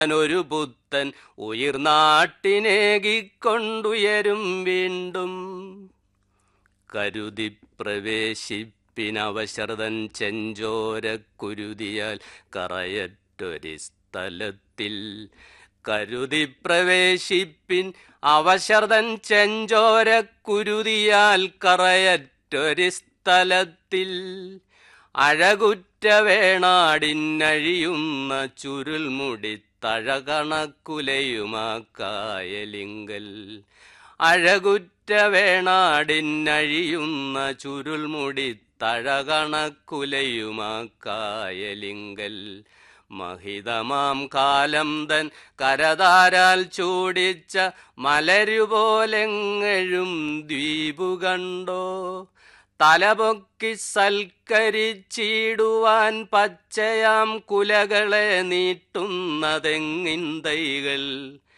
ഒരു പുത്തൻ ഉയിർനാട്ടിനേകിക്കൊണ്ടുയരും വീണ്ടും കരുതി പ്രവേശിപ്പിനവശർദൻ ചെഞ്ചോര കുരുതിയാൽ കറയറ്റൊരു സ്ഥലത്തിൽ കരുതി പ്രവേശിപ്പിൻ അവശർദൻ ചെഞ്ചോര കുരുതിയാൽ കറയറ്റൊരു സ്ഥലത്തിൽ അഴകുറ്റ വേണാടിനഴിയുന്ന ചുരുൾമുടി തഴകണക്കുലയുമാ കായലിങ്കൽ അഴകുറ്റ വേണാടിനഴിയുന്ന ചുരുൾമുടി തഴകണക്കുലയുമാ കായലിങ്കൽ മഹിതമാം കാലം തൻ കരതാരാൽ ചൂടിച്ച മലരുപോലെങ്ങഴും ദ്വീപു കണ്ടോ തലപൊക്കി സൽക്കരിച്ചിടുവാൻ പച്ചയാം കുലകളെ നീട്ടുന്ന തെങ്ങിൻ തൈകൾ